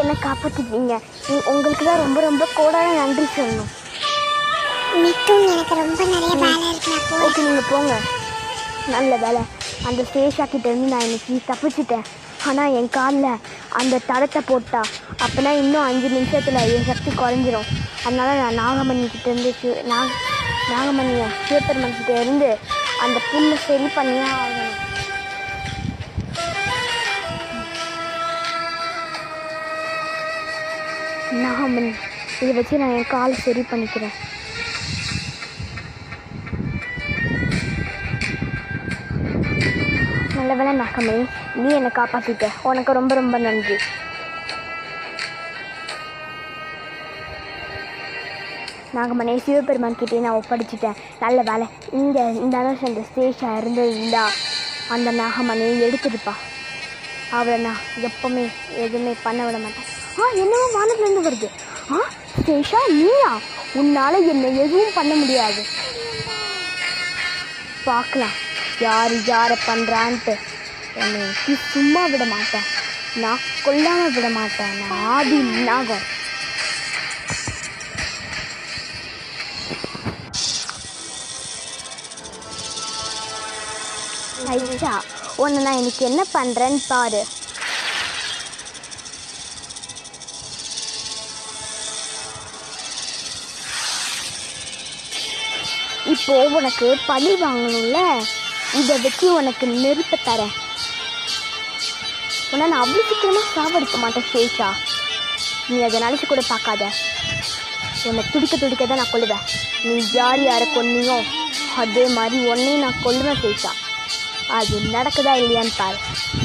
என்னை காப்பாற்றிட்டீங்க உங்களுக்கு தான் ரொம்ப ரொம்ப கோடான நன்றி சொல்லணும் மிட்டும் எனக்கு ரொம்ப நிறைய வேலை இருக்கு நான் போறேன் ஓகே நீங்கள் போங்க நல்ல வேலை அந்த சேஷா கிட்ட இருந்து நான் இன்னைக்கு தப்பிச்சிட்டேன் ஆனால் என் காலில் அந்த தடத்தை போட்டா அப்போனா இன்னும் அஞ்சு நிமிஷத்தில் என் சக்தி குறைஞ்சிரும் அதனால நான் நாகமணி கிட்ட இருந்து சிவ- நாக நாகமணியை சிவபெருமன் கிட்ட இருந்து அந்த புல்லை சரி பண்ணியே ஆகணும் நாகமணி இதை வச்சு நான் என் காலை சரி பண்ணிக்கிறேன் நல்ல வேலை நாகமணி நீ என்னை காப்பாற்றிட்ட உனக்கு ரொம்ப ரொம்ப நன்றி நாகமணி சிவபெருமான் கிட்டே நான் ஒப்படைச்சிட்டேன் நல்ல வேலை இங்கே இந்த அளவு அந்த ஸ்டேஷா இருந்திருந்தா அந்த நாகமணியை எடுத்துருப்பா அவளை நான் எப்பவுமே எதுவுமே பண்ண விட மாட்டேன் ஆ என்னவோ வானத்துலேருந்து வருது ஆ ஸ்டேஷா நீயா உன்னால் என்னை எதுவும் பண்ண முடியாது பார்க்கலாம் யார் யாரை பண்ணுறான்ட்டு என்னை நீ சும்மா விட மாட்டேன் நான் கொல்லாமல் விட மாட்டேன் நான் ஆதி நாகம் ஐயா உன்னை நான் இன்னைக்கு என்ன பண்ணுறேன்னு பாரு இப்போ உனக்கு பழி வாங்கணும்ல இதை வச்சு உனக்கு நெருப்ப தரேன் உன்னை நான் அவ்வளோ சீக்கிரமாக சாவடிக்க மாட்டேன் சேஷா நீ அதை நினச்சி கூட பார்க்காத உன்னை துடிக்க துடிக்க தான் நான் கொல்லுவேன் நீ யார் யாரை கொன்னியோ அதே மாதிரி உன்னையும் நான் கொல்லுவேன் சேஷா அது நடக்குதா இல்லையான்னு பாரு